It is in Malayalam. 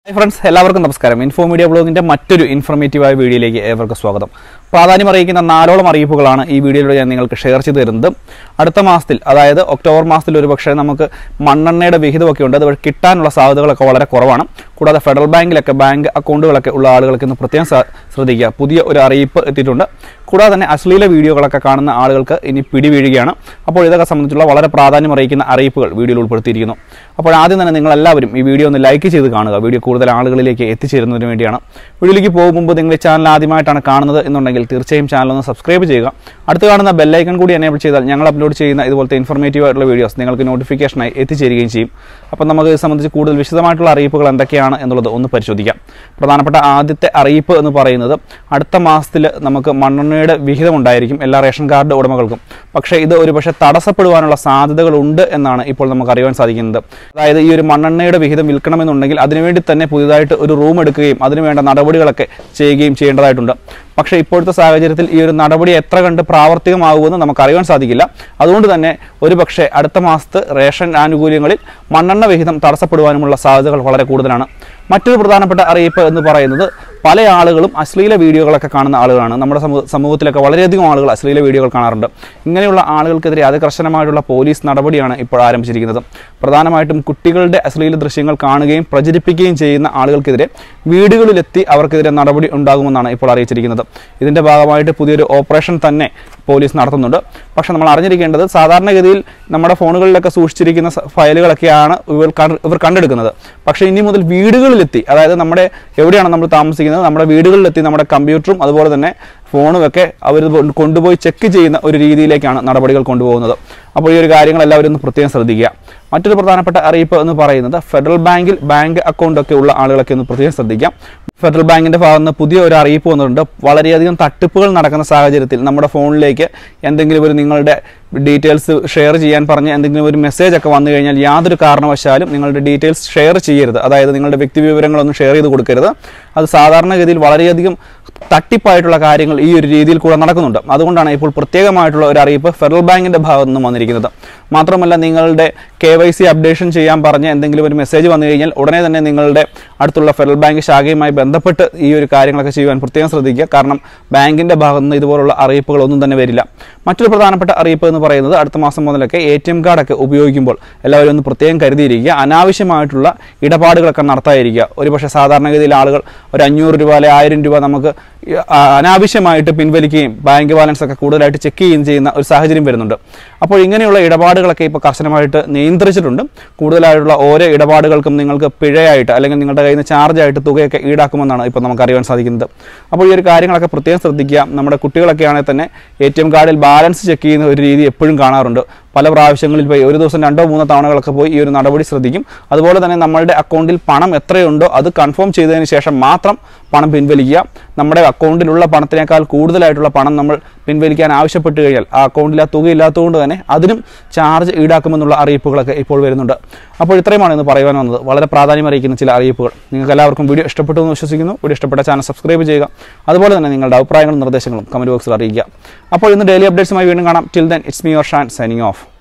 ഹായ് ഫ്രണ്ട്സ് എല്ലാവർക്കും നമസ്കാരം ഇൻഫോ മീഡിയ ബ്ലോഗിന്റെ മറ്റൊരു ഇൻഫോർമേറ്റീവായ വീഡിയോയിലേക്ക് ഏവർക്കും സ്വാഗതം പ്രാധാന്യം അറിയിക്കുന്ന നാലോളം അറിയിപ്പുകളാണ് ഈ വീഡിയോയിലൂടെ ഞാൻ നിങ്ങൾക്ക് ഷെയർ ചെയ്തു തരുന്നത് അടുത്ത മാസത്തിൽ അതായത് ഒക്ടോബർ മാസത്തിൽ ഒരു പക്ഷേ നമുക്ക് മണ്ണെണ്ണയുടെ വിഹിതമൊക്കെ ഉണ്ട് അത് വഴി കിട്ടാനുള്ള സാധ്യതകളൊക്കെ വളരെ കുറവാണ് കൂടാതെ ഫെഡറൽ ബാങ്കിലൊക്കെ ബാങ്ക് അക്കൗണ്ടുകളൊക്കെ ഉള്ള ആളുകൾക്ക് ഇന്ന് പ്രത്യേകം ശ്ര- ശ്രദ്ധിക്കുക പുതിയ ഒരു അറിയിപ്പ് എത്തിയിട്ടുണ്ട് കൂടാതെ തന്നെ അശ്ലീല വീഡിയോകളൊക്കെ കാണുന്ന ആളുകൾക്ക് ഇനി പിടി വീഴുകയാണ് അപ്പോൾ ഇതൊക്കെ സംബന്ധിച്ചുള്ള വളരെ പ്രാധാന്യം അറിയിക്കുന്ന അറിയിപ്പുകൾ വീഡിയോയിൽ ഉൾപ്പെടുത്തിയിരിക്കുന്നു അപ്പോൾ ആദ്യം തന്നെ നിങ്ങൾ എല്ലാവരും ഈ വീഡിയോ ഒന്ന് ലൈക്ക് ചെയ്ത് കാണുക വീഡിയോ കൂടുതൽ ആളുകളിലേക്ക് എത്തിച്ചേരുന്നതിന് വേണ്ടിയാണ് വീഡിയോയിലേക്ക് പോകും മുമ്പ് നിങ്ങൾ ഈ ചാനൽ ആദ്യമായിട്ടാണ് കാണുന്നത് എന്നുണ്ടെങ്കിൽ തീർച്ചയായും ചാനൽ ഒന്ന് സബ്സ്ക്രൈബ് ചെയ്യുക അടുത്ത് കാണുന്ന ബെല്ലൈക്കൺ കൂടി എനേബിൾ ചെയ്താൽ ഞങ്ങൾ അപ്ലോഡ് ചെയ്യുന്ന ഇതുപോലത്തെ ഇൻഫോർമേറ്റീവ് ആയിട്ടുള്ള വീഡിയോസ് നിങ്ങൾക്ക് നോട്ടിഫിക്കേഷനായി എത്തിച്ചേരുകയും ചെയ്യും അപ്പോൾ നമുക്ക് ഇത് സംബന്ധിച്ച് കൂടുതൽ വിശദമായിട്ടുള്ള അറിയിപ്പുകൾ എന്തൊക്കെയാണ് എന്നുള്ളത് ഒന്ന് പരിശോധിക്കാം പ്രധാനപ്പെട്ട ആദ്യത്തെ അറിയിപ്പ് എന്ന് പറയുന്നത് അടുത്ത മാസത്തിൽ നമുക്ക് മണ്ണെണ്ണയുടെ വിഹിതം ഉണ്ടായിരിക്കും എല്ലാ റേഷൻ കാർഡ് ഉടമകൾക്കും പക്ഷേ ഇത് ഒരു പക്ഷേ തടസ്സപ്പെടുവാനുള്ള സാധ്യതകളുണ്ട് എന്നാണ് ഇപ്പോൾ നമുക്ക് അറിയാൻ സാധിക്കുന്നത് അതായത് ഈ ഒരു മണ്ണെണ്ണയുടെ വിഹിതം വിൽക്കണമെന്നുണ്ടെങ്കിൽ അതിനുവേണ്ടി തന്നെ പുതിയതായിട്ട് ഒരു റൂം എടുക്കുകയും അതിനുവേണ്ട നടപടികളൊക്കെ ചെയ്യുകയും ചെയ്യേണ്ടതായിട്ടുണ്ട് പക്ഷേ ഇപ്പോഴത്തെ സാഹചര്യത്തിൽ ഈ ഒരു നടപടി എത്ര കണ്ട് പ്രാവർത്തികമാകുമെന്ന് നമുക്ക് അറിയാൻ സാധിക്കില്ല അതുകൊണ്ട് തന്നെ ഒരു പക്ഷേ അടുത്ത മാസത്ത് റേഷൻ ആനുകൂല്യങ്ങളിൽ മണ്ണെണ്ണ വിഹിതം തടസ്സപ്പെടുവാനുമുള്ള സാധ്യതകൾ വളരെ കൂടുതലാണ് മറ്റൊരു പ്രധാനപ്പെട്ട അറിയിപ്പ് എന്ന് പറയുന്നത് പല ആളുകളും അശ്ലീല വീഡിയോകളൊക്കെ കാണുന്ന ആളുകളാണ് നമ്മുടെ സമൂ- സമൂഹത്തിലൊക്കെ വളരെയധികം ആളുകൾ അശ്ലീല വീഡിയോകൾ കാണാറുണ്ട് ഇങ്ങനെയുള്ള ആളുകൾക്കെതിരെ അതികർശനമായിട്ടുള്ള പോലീസ് നടപടിയാണ് ഇപ്പോൾ ആരംഭിച്ചിരിക്കുന്നത് പ്രധാനമായിട്ടും കുട്ടികളുടെ അശ്ലീല ദൃശ്യങ്ങൾ കാണുകയും പ്രചരിപ്പിക്കുകയും ചെയ്യുന്ന ആളുകൾക്കെതിരെ വീടുകളിലെത്തി അവർക്കെതിരെ നടപടി ഉണ്ടാകുമെന്നാണ് ഇപ്പോൾ അറിയിച്ചിരിക്കുന്നത് ഇതിന്റെ ഭാഗമായിട്ട് പുതിയൊരു ഓപ്പറേഷൻ തന്നെ പോലീസ് നടത്തുന്നുണ്ട് പക്ഷെ നമ്മൾ അറിഞ്ഞിരിക്കേണ്ടത് സാധാരണഗതിയിൽ നമ്മുടെ ഫോണുകളിലൊക്കെ സൂക്ഷിച്ചിരിക്കുന്ന സ- ഫയലുകളൊക്കെയാണ് ഇവർ കണ്ട്- ഇവർ കണ്ടെടുക്കുന്നത് പക്ഷേ ഇനി മുതൽ വീടുകളിലെത്തി അതായത് നമ്മുടെ എവിടെയാണ് നമ്മൾ താമസിക്കുന്നത് നമ്മുടെ വീടുകളിലെത്തി നമ്മുടെ കമ്പ്യൂട്ടറും അതുപോലെ തന്നെ ഫോണും ഒക്കെ അവർ കൊണ്ടുപോയി ചെക്ക് ചെയ്യുന്ന ഒരു രീതിയിലേക്കാണ് നടപടികൾ കൊണ്ടുപോകുന്നത് അപ്പോൾ ഈ ഒരു കാര്യങ്ങൾ എല്ലാവരും ഒന്ന് പ്രത്യേകം ശ്രദ്ധിക്കുക മറ്റൊരു പ്രധാനപ്പെട്ട അറിയിപ്പ് എന്ന് പറയുന്നത് ഫെഡറൽ ബാങ്കിൽ ബാങ്ക് അക്കൗണ്ട് ഒക്കെ ഉള്ള ആളുകളൊക്കെ ഒന്ന് പ്രത്യേകം ശ്രദ്ധിക്കാം ഫെഡറൽ ബാങ്കിന്റെ ഭാഗത്ത് നിന്ന് പുതിയ ഒരു അറിയിപ്പ് വന്നിട്ടുണ്ട് വളരെയധികം തട്ടിപ്പുകൾ നടക്കുന്ന സാഹചര്യത്തിൽ നമ്മുടെ ഫോണിലേക്ക് എന്തെങ്കിലും ഒരു നിങ്ങളുടെ ഡീറ്റെയിൽസ് ഷെയർ ചെയ്യാൻ പറഞ്ഞ് എന്തെങ്കിലും ഒരു മെസ്സേജ് ഒക്കെ വന്നു കഴിഞ്ഞാൽ യാതൊരു കാരണവശാലും നിങ്ങളുടെ ഡീറ്റെയിൽസ് ഷെയർ ചെയ്യരുത് അതായത് നിങ്ങളുടെ വ്യക്തി വിവരങ്ങളൊന്നും ഷെയർ ചെയ്ത് കൊടുക്കരുത് അത് സാധാരണഗതിയിൽ വളരെയധികം തട്ടിപ്പായിട്ടുള്ള കാര്യങ്ങൾ ഈ ഒരു രീതിയിൽ കൂടെ നടക്കുന്നുണ്ട് അതുകൊണ്ടാണ് ഇപ്പോൾ പ്രത്യേകമായിട്ടുള്ള ഒരു അറിയിപ്പ് ഫെഡറൽ ബാങ്കിന്റെ ഭാഗത്തു നിന്നും വന്നിരിക്കുന്നത് മാത്രമല്ല നിങ്ങളുടെ കെ വൈ സി അപ്ഡേഷൻ ചെയ്യാൻ പറഞ്ഞ് എന്തെങ്കിലും ഒരു മെസ്സേജ് വന്നു കഴിഞ്ഞാൽ ഉടനെ തന്നെ നിങ്ങളുടെ അടുത്തുള്ള ഫെഡറൽ ബാങ്ക് ശാഖയുമായി ബന്ധപ്പെട്ട് ഈ ഒരു കാര്യങ്ങളൊക്കെ ചെയ്യുവാൻ പ്രത്യേകം ശ്രദ്ധിക്കുക കാരണം ബാങ്കിന്റെ ഭാഗത്തു നിന്ന് ഇതുപോലുള്ള അറിയിപ്പുകളൊന്നും തന്നെ വരില്ല മറ്റൊരു പ്രധാനപ്പെട്ട അറിയിപ്പ് എന്ന് പറയുന്നത് അടുത്ത മാസം മുതലൊക്കെ എ ടി എം കാർഡൊക്കെ ഉപയോഗിക്കുമ്പോൾ എല്ലാവരും ഒന്ന് പ്രത്യേകം കരുതിയിരിക്കുക അനാവശ്യമായിട്ടുള്ള ഇടപാടുകളൊക്കെ നടത്താതിരിക്കുക ഒരുപക്ഷെ സാധാരണഗതിയിൽ ആളുകൾ ഒരു അഞ്ഞൂറ് രൂപ അല്ലെങ്കിൽ ആയിരം രൂപ നമുക്ക് ഈ, ആ, അനാവശ്യമായിട്ട് പിൻവലിക്കുകയും ബാങ്ക് ബാലൻസ് ഒക്കെ കൂടുതലായിട്ട് ചെക്ക് ചെയ്യുകയും ചെയ്യുന്ന ഒരു സാഹചര്യം വരുന്നുണ്ട് അപ്പോൾ ഇങ്ങനെയുള്ള ഇടപാടുകളൊക്കെ ഇപ്പോൾ കർശനമായിട്ട് നിയന്ത്രിച്ചിട്ടുണ്ട് കൂടുതലായിട്ടുള്ള ഓരോ ഇടപാടുകൾക്കും നിങ്ങൾക്ക് പിഴയായിട്ട് അല്ലെങ്കിൽ നിങ്ങളുടെ കയ്യിൽ നിന്ന് ചാർജായിട്ട് തുകയൊക്കെ ഈടാക്കുമെന്നാണ് ഇപ്പോൾ നമുക്ക് അറിയാൻ സാധിക്കുന്നത് അപ്പോൾ ഈ ഒരു കാര്യങ്ങളൊക്കെ പ്രത്യേകം ശ്രദ്ധിക്കുക നമ്മുടെ കുട്ടികളൊക്കെ ആണെങ്കിൽ തന്നെ എ ടി എം കാർഡിൽ ബാലൻസ് ചെക്ക് ചെയ്യുന്ന ഒരു രീതി എപ്പോഴും കാണാറുണ്ട് പല പ്രാവശ്യങ്ങളിൽ പോയി ഒരു ദിവസം രണ്ടോ മൂന്നോ തവണകളൊക്കെ പോയി ഈ ഒരു നടപടി ശ്രദ്ധിക്കും അതുപോലെ തന്നെ നമ്മളുടെ അക്കൗണ്ടിൽ പണം എത്രയുണ്ടോ അത് കൺഫേം ചെയ്തതിന് ശേഷം മാത്രം പണം പിൻവലിക്കുക നമ്മുടെ അക്കൗണ്ടിലുള്ള പണത്തിനേക്കാൾ കൂടുതലായിട്ടുള്ള പണം നമ്മൾ പിൻവലിക്കാൻ ആവശ്യപ്പെട്ട് കഴിഞ്ഞാൽ ആ അക്കൗണ്ടിൽ ആ തുക ഇല്ലാത്തതുകൊണ്ട് തന്നെ അതിനും ചാർജ് ഈടാക്കുമെന്നുള്ള അറിയിപ്പുകളൊക്കെ ഇപ്പോൾ വരുന്നുണ്ട് അപ്പോൾ ഇത്രയുമാണ് ഇന്ന് പറയുവാൻ വന്നത് വളരെ പ്രാധാന്യം അറിയിക്കുന്ന ചില അറിയിപ്പുകൾ നിങ്ങൾക്ക് എല്ലാവർക്കും വീഡിയോ ഇഷ്ടപ്പെട്ടു എന്ന് വിശ്വസിക്കുന്നു വീഡിയോ ഇഷ്ടപ്പെട്ട ചാനൽ സബ്സ്ക്രൈബ് ചെയ്യുക അതുപോലെ തന്നെ നിങ്ങളുടെ അഭിപ്രായങ്ങളും നിർദ്ദേശങ്ങളും കമൻറ്റ് ബോക്സിൽ അറിയിക്കുക അപ്പോൾ ഇന്ന് ഡെയിലി അപ്ഡേറ്റ്സുമായി വീണ്ടും കാണാം till then it's me your Shan signing of